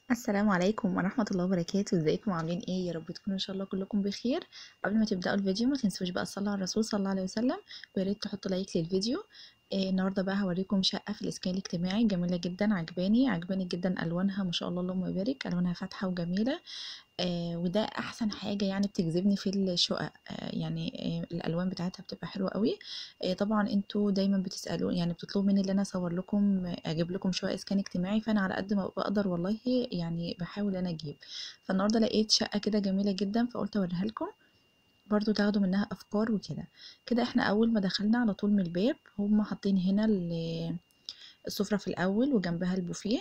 السلام عليكم ورحمة الله وبركاته ازيكم عاملين ايه يا رب تكونوا ان شاء الله كلكم بخير قبل ما تبدأوا الفيديو ما تنسوش بقى تصلوا على الرسول صلى الله عليه وسلم ويا ريت تحطوا لايك للفيديو إيه النهارده بقى هوريكم شقة في الاسكان الاجتماعي جميلة جدا عجباني عجباني جدا الوانها ما شاء الله اللهم بارك الوانها فاتحة وجميلة آه وده احسن حاجة يعني بتجذبني في الشقق آه يعني آه الالوان بتاعتها بتبقى حلوة قوي آه طبعا انتوا دايما بتسألوا يعني بتطلبوا مني ان انا اصور لكم آه، اجيب لكم شقق اسكان اجتماعي فانا على قد ما بقدر والله يعني بحاول انا اجيب فالنهارده لقيت شقة كده جميلة جدا فقلت اوريها لكم برضو تاخدوا منها افكار وكده كده احنا اول ما دخلنا على طول من الباب هم حاطين هنا ال- السفرة في الاول وجنبها البوفيه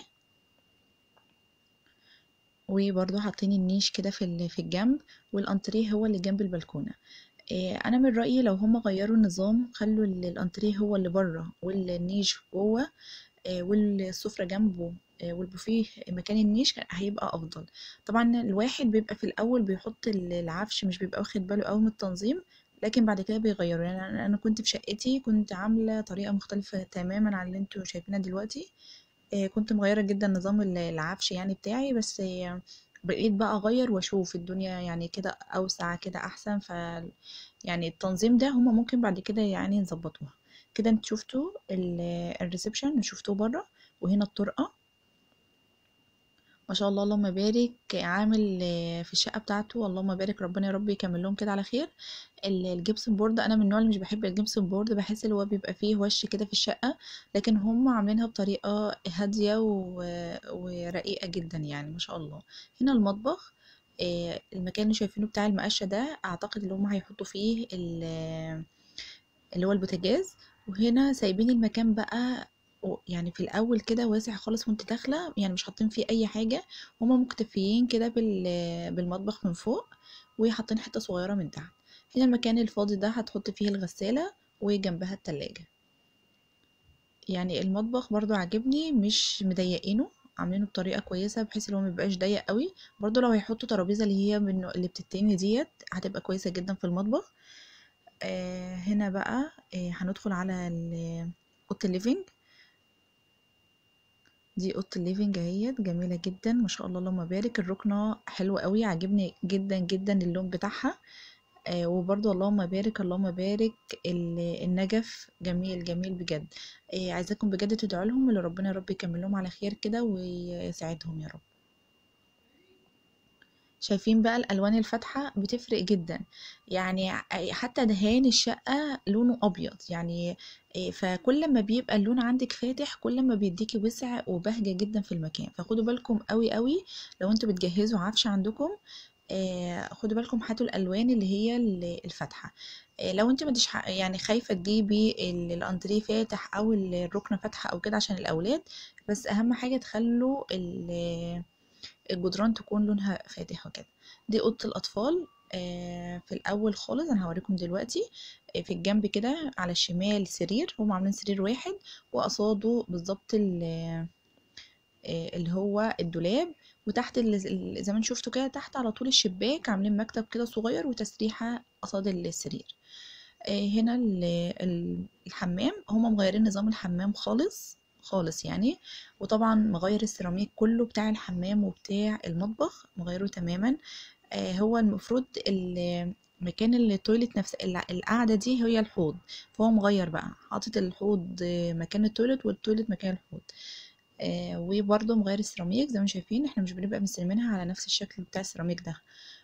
وبرضو حاطين النيش كده في ال- في الجنب والانتريه هو اللي جنب البلكونة إيه، انا من رأيي لو هم غيروا النظام خلوا ال- الانتريه هو اللي بره والنيش جوه آه، والسفرة جنبه آه، والبوفيه مكان النيش كان هيبقى افضل طبعا الواحد بيبقى في الاول بيحط ال- العفش مش بيبقى واخد باله قوي من التنظيم لكن بعد كده بيغيروا يعني انا أنا كنت في شقتي كنت عامله طريقه مختلفه تماما عن اللي انتوا شايفينها دلوقتي آه، كنت مغيره جدا نظام ال- العفش يعني بتاعي بس آه، بقيت بقى اغير واشوف الدنيا يعني كده اوسع كده احسن ف يعني التنظيم ده هما ممكن بعد كده يعني نظبطوها كده انتوا شفتوا ال- الريسبشن شفتوه بره وهنا الطرقه ما شاء الله اللهم بارك عامل آه، في الشقه بتاعته اللهم بارك ربنا يا رب يكمل لهم كده على خير ال- الجبسن بورد انا من النوع اللي مش بحب الجبسن بورد بحس اللي هو بيبقى فيه وش كده في الشقه لكن هم عاملينها بطريقه هاديه و- ورقيقه جدا يعني ما شاء الله هنا المطبخ آه، المكان اللي شايفينه بتاع المقشه ده اعتقد اللي هم هيحطوا فيه ال- اللي هو البوتاجاز وهنا سايبين المكان بقى و- يعني في الاول كده واسع خالص وانت داخله يعني مش حاطين فيه اي حاجه هما مكتفيين كده بال- بالمطبخ من فوق وحاطين حته صغيره من تحت هنا المكان الفاضي ده هتحط فيه الغساله وجنبها التلاجة يعني المطبخ برضو عاجبني مش مضيقينه عاملينه بطريقه كويسه بحيث ان هو ميبقاش ضيق قوي برضو لو هيحطوا ترابيزه اللي هي من اللي بتتني ديت هتبقى كويسه جدا في المطبخ آه هنا بقى آه هندخل على ال- اوضه الليفينج دي اوضه الليفينج اهيت جميله جدا ما شاء الله اللهم بارك الركنه حلوه قوي عاجبني جدا جدا اللون بتاعها آه وبرضو اللهم بارك اللهم بارك ال- النجف جميل جميل بجد آه عايزاكم بجد تدعوا لهم اللي ربنا يا رب يكمل لهم على خير كده ويساعدهم يا رب شايفين بقى الالوان الفاتحه بتفرق جدا يعني ع- حتى دهان الشقه لونه ابيض يعني إيه، فكل ما بيبقى اللون عندك فاتح كل ما بيديكي وسع وبهجه جدا في المكان فخدوا بالكم قوي قوي لو انتوا بتجهزوا عفش عندكم آه، خدوا بالكم هاتوا الالوان اللي هي ال- الفاتحه آه، لو انت مش ح- يعني خايفه تجيبي ال- الانتريه فاتح او ال- الركنه فاتحه او كده عشان الاولاد بس اهم حاجه تخلوا ال- الجدران تكون لونها فاتح وكده دي اوضه الاطفال آه، في الاول خالص انا هوريكم دلوقتي آه، في الجنب كده على الشمال سرير هم عاملين سرير واحد وقصاده بالظبط ال- آه، اللي هو الدولاب وتحت ال- ال- زي ما انتوا شفتوا كده تحت على طول الشباك عاملين مكتب كده صغير وتسريحه قصاد السرير آه، هنا ال- ال- الحمام هما مغيرين نظام الحمام خالص خالص يعني وطبعا مغير السيراميك كله بتاع الحمام وبتاع المطبخ مغيره تماما آه، هو المفروض ال- مكان التويلت نفس الع- القعدة دي هي الحوض فهو مغير بقى حاطط الحوض آه، مكان التويلت والتويلت مكان الحوض آه، وبرضه مغير السيراميك زي ما شايفين احنا مش بنبقى مستلمينها على نفس الشكل بتاع السيراميك ده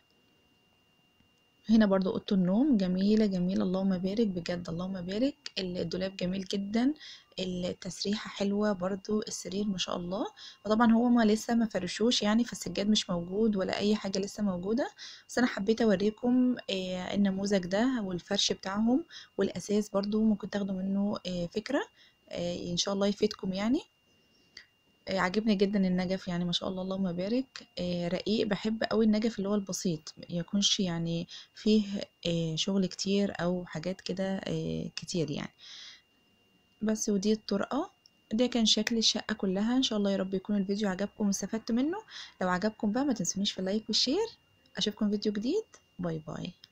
هنا برضو اوضه النوم جميله جميله اللهم بارك بجد اللهم بارك الدولاب جميل جدا التسريحه حلوه برضو السرير ما شاء الله وطبعا هو ما لسه ما فرشوش يعني فالسجاد مش موجود ولا اي حاجه لسه موجوده بس انا حبيت اوريكم آه، النموذج ده والفرش بتاعهم والاساس برضو ممكن تاخدوا منه آه، فكره آه، ان شاء الله يفيدكم يعني آه، عاجبني جدا النجف يعني ما شاء الله اللهم بارك آه، رقيق بحب قوي النجف اللي هو البسيط يكونش يعني فيه آه، شغل كتير او حاجات كده آه، كتير يعني بس ودي الطرقة ده كان شكل الشقة كلها ان شاء الله يا رب يكون الفيديو عجبكم واستفدت منه لو عجبكم بقى ما تنسونيش في اللايك والشير اشوفكم فيديو جديد باي باي